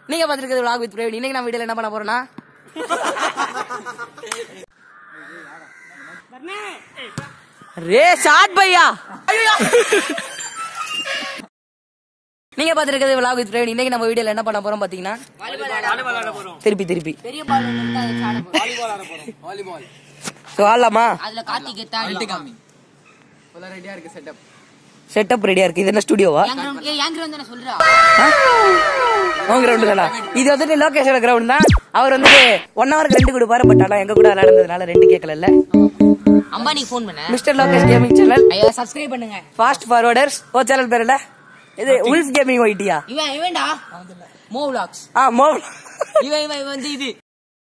நீங்க பாத்துருக்கிறது vlog with Praveen இன்னைக்கு நம்ம வீடியோல என்ன பண்ண போறோம்னா ரே ஷாட் பையா நீங்க பாத்துருக்கிறது vlog with பிரவீன் இன்னைக்கு நம்ம வீடியோல என்ன பண்ண போறோம் பாத்தீங்கன்னா திருப்பி திருப்பி பெரிய பால் ஒண்ணு இருந்தா அதை சாட போறோம். ஸோ ஆடலாமா அதுல கார்த்திக் எத்தா செட்டப் ரெடியா இருக்கு இது என்ன ஸ்டுடியோவா என் ground- ஏய், என் ground தானே சொல்றா உன் கிரவுண்ட் தானா இது வந்துட்டு லோகேஷோட கிரவுண்ட் தான் அவர் வந்துட்டு ஒன் ஹவருக்கு ரெண்டு கொடுப்பாரு பட் ஆனா எங்க கூட விளையாடுறதுனால ரெண்டு கேட்கல அம்பானிக்கு ஃபோன் பண்ண மிஸ்டர் லோகேஷ் கேமிங் சேனல் ஐயோ சப்ஸ்கிரைப் பண்ணுங்க ஃபாஸ்ட் ஃபார்வர்டர்ஸ் ஓ சேனல் பேர் என்ன இது உல்ஃப் கேமிங் ஒயிட்டியா இவன் இவன்டா மோ vlogs ஆ மோ இவன் இவன் இவன் வந்து இது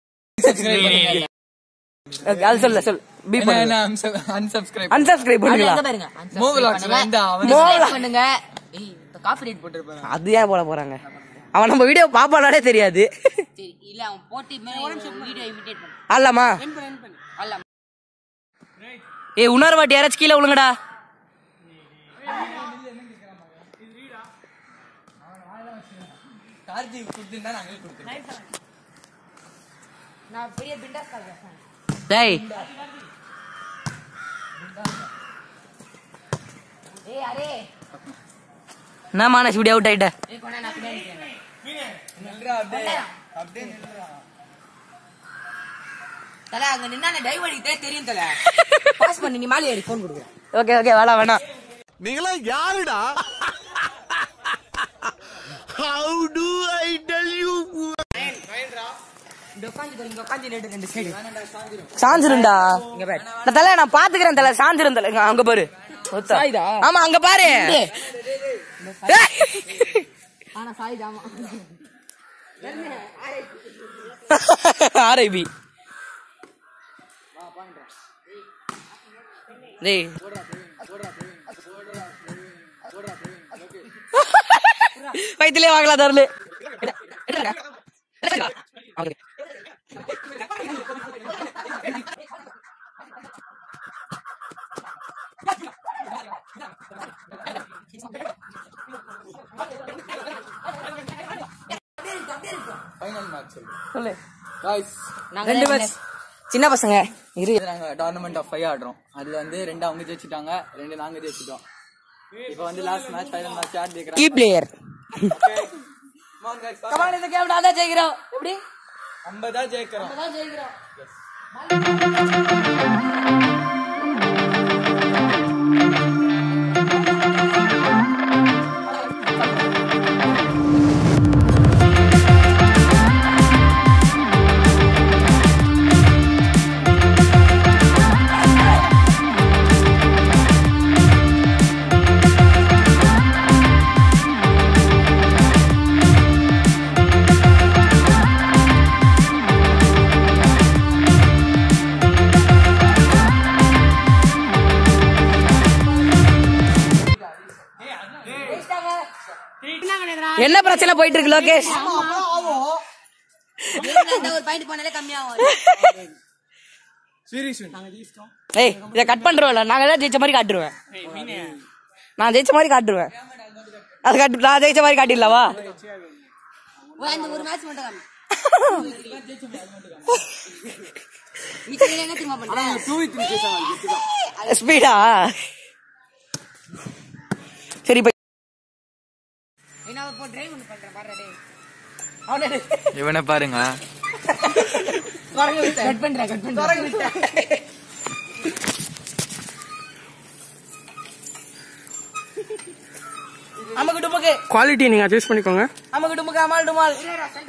Okay, அது சொல்ல சொல் பி பண்ணுங்க unsubscribe அன்சப்ஸ்கிரைப் அதுல பண்ணுங்களா எங்க பாருங்க unsubscribe Mo vlogs பண்ணுங்க. வேண்டாம், அவன் Dislike Mo- பண்ணுங்க ஏய் இப்ப காப்பி ரைட் போட்டுருப்பாங்க அது ஏன் போட போறாங்க அவன் நம்ம வீடியோ பாப்பானாலே தெரியாது சரி இல்ல அவன் போட்டு வீடியோ இமிடேட் பண்ணு ஆடலாமா அல்ல ஏய் இன்னொரு வாட்டி யாராச்சும் கீழே விழுங்கடா நான் பெரிய பிண்டாஸ் கால் பேசுறேன் டேய் ஏய் அரே என்ன மானஸ் வீடியோ அவுட் ஆயிட்ட ஏய் கொண்டா நான் பின்னாடி நிக்கிறேன். தல அங்க நின்னா டைவ் அடிக்கிட்டே தெரியும் தல பாஸ் பண்ணி நீ மேலே ஏறி ஃபோன் கொடுக்குறேன் ஓகே ஓகே வேணாம் வேணாம் நீங்களா யாருடா how do I tell you இந்த உட்காந்து இங்க உட்காந்து ரெண்டு ரெண்டு சைடு சாஞ்சிருண்டா நான் தல நான் பாத்துக்கிறேன் தல சாஞ்சிரும் தல இங்க அங்க பாரு ஒத்தா. ஆமா அங்க பாரு ஆனா சாய் ஜாமா ஆர்ஐபி டேய் வயிற்றுலயே வாங்கலாம் தரல சொல்லு guys ரெண்டு மேட்ச் சின்ன பசங்க இரு இது நாங்க டோர்னமெண்ட் ஆஃப் ஃபைவ் ஆடுறோம் அதுல வந்து ரெண்டு அவங்க ஜெயிச்சிட்டாங்க ரெண்டு நாங்க ஜெயிச்சிட்டோம் இப்போ வந்து லாஸ்ட் மேட்ச் ஃபைனல் மேட்ச் யார் கீ ஜெயிக்கிறாங்க player Come on guys, come on இந்த கேம் நான் தான் ஜெயிக்கிறோம் எப்படி நம்ம தான் ஜெயிக்கிறோம் தான் ஜெயிக்கிறோம் என்ன பிரச்சனை போயிட்டு இருக்கு லோகேஷ் இந்த ஒரு பாயிண்ட் பண்ணாலே கம்மியாகும் ஏய் இத கட் பண்றோம்ல நாங்க தான் ஜெயிச்ச மாதிரி காட்டுருவேன் நான் ஜெயிச்ச மாதிரி காட்டுருவேன் அது காட்டு நான் ஜெயிச்ச மாதிரி காட்டிடலவா ஒரு அந்த ஒரு மேட்ச் மட்டும் காமி மிச்சம் எங்க திரும்ப பண்றேன் ஸ்பீடா சரி இப்ப என்ன இப்போ டிரைவ் ஒன்று பண்றேன் பாரு டேய் இவனை பாருங்க கட் பண்றேன் கட் பண்றேன் அம்முக்கு டுமுக்கு குவாலிட்டி நீங்க அட்ஜஸ்ட் பண்ணிக்கோங்க அம்முக்கு டுமுக்கு அமால் டுமால்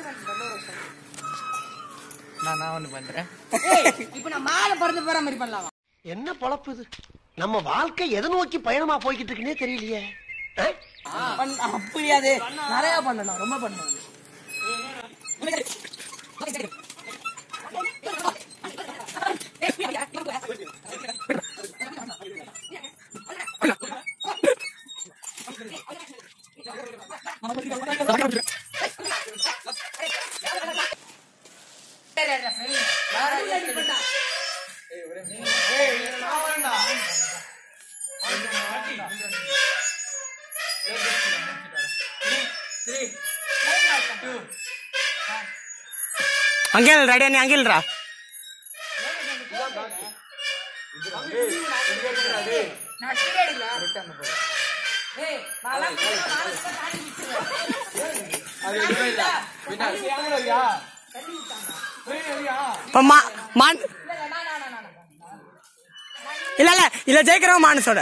நான் நான் ஒன்று பண்றேன் இப்போ நான் மேல பறந்து போற மாதிரி பண்ணலாம் என்ன பொழப்பு இது நம்ம வாழ்க்கை எதை நோக்கி பயணமா போய்கிட்டு இருக்குன்னே தெரியலையே அஹ்? பண்ண- அப்படியாது நிறைய பண்ணணும் ரொம்ப பண்ணணும் அங்கே ரெடியா நீ அங்கே இல்லடா நான் ஸ்பீட் எடுக்கல ஏய் நாலாம் நாலு ஸ்பீட் தாண்டி விட்டுருவேன் இப்ப மா மான் இல்ல இல்ல இல்ல ஜெயிக்கிறவன் மானசோட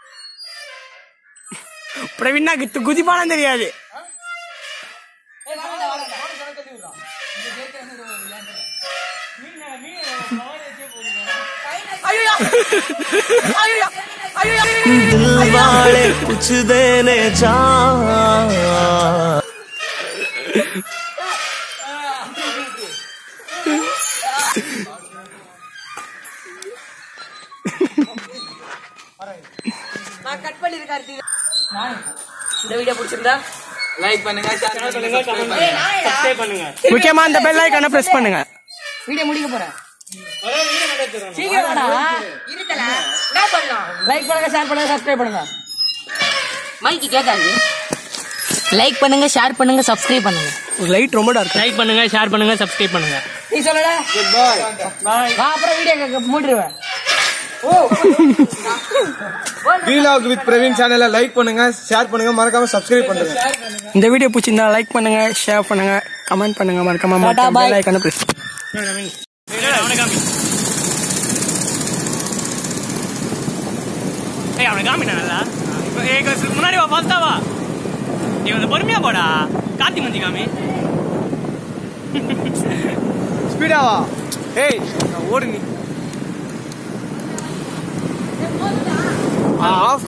பிரவீனாக்கு து- குதிப்பாலாம் தெரியாது ஏய் வாடா வாடா ஐயோ ஐயோ ஐயோ वाले कुछ देने जा நான் கட் பண்ணிருக்காரு இந்த வீடியோ பிடிச்சிருந்தா லைக் பண்ணுங்க ஷேர் பண்ணுங்க subscribe பண்ணுங்க. முக்கியமா இந்த பெல் ஐக்கான பிரஸ் பண்ணுங்க வீடியோ முடிக்க போறேன் சீக்கிரம் வாடா இருத்தல என்ன பண்ணலாம் லைக் பண்ணுங்க ஷேர் பண்ணுங்க சப்ஸ்கிரைப் பண்ணுங்க மைக்கு கேட்காது லைக் பண்ணுங்க ஷேர் பண்ணுங்க சப்ஸ்கிரைப் பண்ணுங்க லைட் ரொம்ப டார்க் லைக் பண்ணுங்க ஷேர் பண்ணுங்க சப்ஸ்கிரைப் பண்ணுங்க நீ சொல்லடா நான் அப்புறம் வீடியோ மூடிடுவேன் வீலாக் வித் பிரவீன் சேனலை லைக் பண்ணுங்க ஷேர் பண்ணுங்க மறக்காம சப்ஸ்கிரைப் பண்ணுங்க இந்த வீடியோ பிடிச்சிருந்தா லைக் பண்ணுங்க ஷேர் பண்ணுங்க கமெண்ட் பண்ணுங்க மறக்காம Tata, bye. பெல் ஐக்கான பிரஸ் அவனை காமி ஏய் அவனை காமிடா நல்லா இப்போ ஏய் கொஞ்சம் முன்னாடி வா ஃபாஸ்டா வா நீ வந்து பொறுமையா போடா கார்த்தி மஞ்சி காமி ஸ்பீடாவா ஏய் ஓடு நீ ஆஃப்